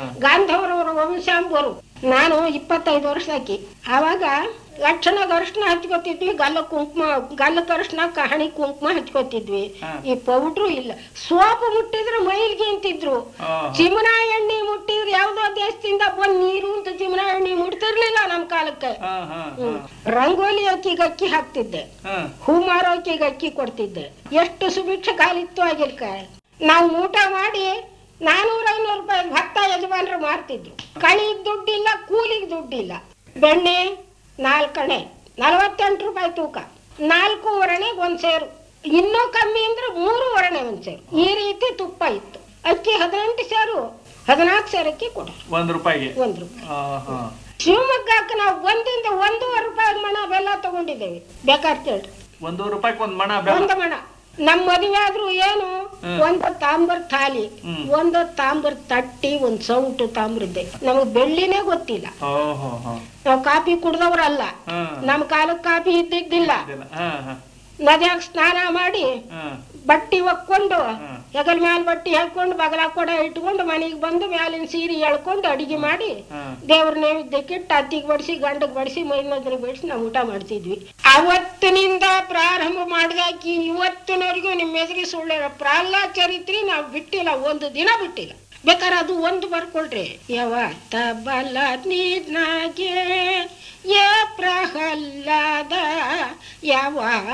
ಗಾಂಧವರವರ ವಂಶಾಂಬರು ನಾನು ಇಪ್ಪತ್ತೈದು ವರ್ಷದಾಕಿ ಆವಾಗ ಲಕ್ಷಣ ಅರಿಶಿನ ಹಚ್ಕೋತಿದ್ವಿ ಗಲ್ಲ ಕುಂಕುಮ ಗಲ್ಲಕ್ಕೆ ಅರಿಶಿನ ಕಹಣಿ ಕುಂಕುಮ ಹಚ್ಕೋತಿದ್ವಿ ಹಾ. ಈ ಪೌಡ್ರು ಇಲ್ಲ ಸೋಪು ಮುಟ್ಟಿದ್ರೆ ಮೈಲ್ಗೆ ಅಂತಿದ್ರು ಆಹಾ. ಚಿಮನಾ ಎಣ್ಣೆ ಮುಟ್ಟಿದ್ರೆ ಯಾವ್ದೋ ದೇಶದಿಂದ ಬಂದ್ ನೀರು ಅಂತ ಚಿಮನಾ ಎಣ್ಣೆ ಮುಟ್ತಿರ್ಲಿಲ್ಲ ನಮ್ ಕಾಲಕ್ಕೆ ಹಾ ಹಾ ಹ್ಮ್. ರಂಗೋಲಿ ಅಕ್ಕಿಗೆ ಅಕ್ಕಿ ಹಾಕ್ತಿದ್ದೆ ಹಾ ಹೂ ಮಾರೋ ಅಕ್ಕಿಗೆ ಅಕ್ಕಿ ಕೊಡ್ತಿದ್ದೆ ಎಷ್ಟು ಸುಭಿಕ್ಷ ಕಾಲಿತ್ತು ಆಗಿಲ್ಕ ನಾವು ಊಟ ಮಾಡಿ ನಾನೂರ ಐನೂರು ರೂಪಾಯಿ ಭತ್ತ ಯಜಮಾನ್ರು ಮಾರ್ತಿದ್ರು ಕಳಿಗ್ ದುಡ್ಡಿಲ್ಲ ಕೂಲಿಗೆ ದುಡ್ಡಿಲ್ಲ ಬೆಣ್ಣೆ ನಾಲ್ಕಣೆ ನಲವತ್ತೆಂಟು ರೂಪಾಯಿ ತೂಕ ನಾಲ್ಕು ಒರಣೆಗೆ ಒಂದ್ ಸೇರು ಇನ್ನೂ ಕಮ್ಮಿ ಅಂದ್ರೆ ಮೂರು ಒರಣೆ ಒಂದ್ ಸೇರು ಈ ರೀತಿ ತುಪ್ಪ ಇತ್ತು ಅಕ್ಕಿ ಹದಿನೆಂಟು ಸೇರು ಹದಿನಾಲ್ಕು ಸೇರಕ್ಕೆ ಕೊಡ ಒಂದ್ ರೂಪಾಯಿಗೆ ಒಂದ್ ರೂಪಾಯಿ ಆಹಾ. ಶಿವಮೊಗ್ಗಕ್ಕೆ ನಾವು ಒಂದಿಂದ ಒಂದೂವರೆ ರೂಪಾಯಿ ಮಣ ಬೆಲ್ಲ ತಗೊಂಡಿದ್ದೇವೆ ಬೇಕಾದ್ರೆ ಕೇಳ್ರಿ ಒಂದೂವರೆ ರೂಪಾಯಿಗೆ ಒಂದ್ ಮಣ ಬೆಲ್ಲ ಒಂದು ಮಣ ನಮ್ಮ ಮದುವೆ ಆದ್ರೂ ಏನು ಹ್ಮ್. ಒಂದು ತಾಂಬರ್ ಥಾಲಿ ಹ್ಮ್. ಒಂದು ತಾಂಬರ್ ತಟ್ಟಿ ಒಂದು ಸೌಟು ತಾಮ್ರದ್ದೆ ನಮಗೆ ಬೆಳ್ಳಿನೇ ಗೊತ್ತಿಲ್ಲ ಓಹೋ ಹೋ ನಾವು ಕಾಫಿ ಕುಡ್ದವ್ರಲ್ಲ ಹಾ ನಮ್ಮ ಕಾಲಕ್ಕೆ ಕಾಫಿ ಇದ್ದಿದ್ದಿಲ್ಲ ಇದೆಲ್ಲ. ಹಾ ಹಾ ನದಿಯಾಗ ಸ್ನಾನ ಮಾಡಿ ಹಾ ಬಟ್ಟಿ ಒಕ್ಕೊಂಡು ಹ್ಮ್. ಹೆಗಲ್ ಮ್ಯಾಲ ಬಟ್ಟಿ ಹಾಕೊಂಡು ಬಗಲ ಕೊಡ ಇಟ್ಕೊಂಡು ಮನೆಗೆ ಬಂದು ಮ್ಯಾಲಿನ ಸೀರೆ ಎಳ್ಕೊಂಡು ಅಡಿಗೆ ಮಾಡಿ ಹಾ ದೇವ್ರ ನೈವೇದ್ಯಕ್ಕೆ ಇಟ್ಟು ಅತ್ತಿಗೆ ಬಡಿಸಿ ಗಂಡಗ್ ಬಡಿಸಿ ಮೈನದ್ರಿಗೆ ಬಡಿಸಿ ನಾವು ಊಟ ಮಾಡ್ತಿದ್ವಿ ಅವತ್ತಿನಿಂದ ಪ್ರಾರಂಭ ಮಾಡಿದಾಕಿ ಇವತ್ತಿನವರೆಗೂ ನಿಮ್ಮ ಎದುರಿಗೆ ಸುಳ್ಳು ಪ್ರಹ್ಲಾದ್ ಚರಿತ್ರೆ ನಾವು ಬಿಟ್ಟಿಲ್ಲ ಒಂದು ದಿನ ಬಿಟ್ಟಿಲ್ಲ ಬೇಕಾದ್ರೆ ಅದು ಒಂದು ಬರ್ಕೊಳ್ರಿ ಯಾವತ್ತ ಬಲ ನೀನಾಗೆ ಏ ಪ್ರಹ್ಲಾದ ಯಾವ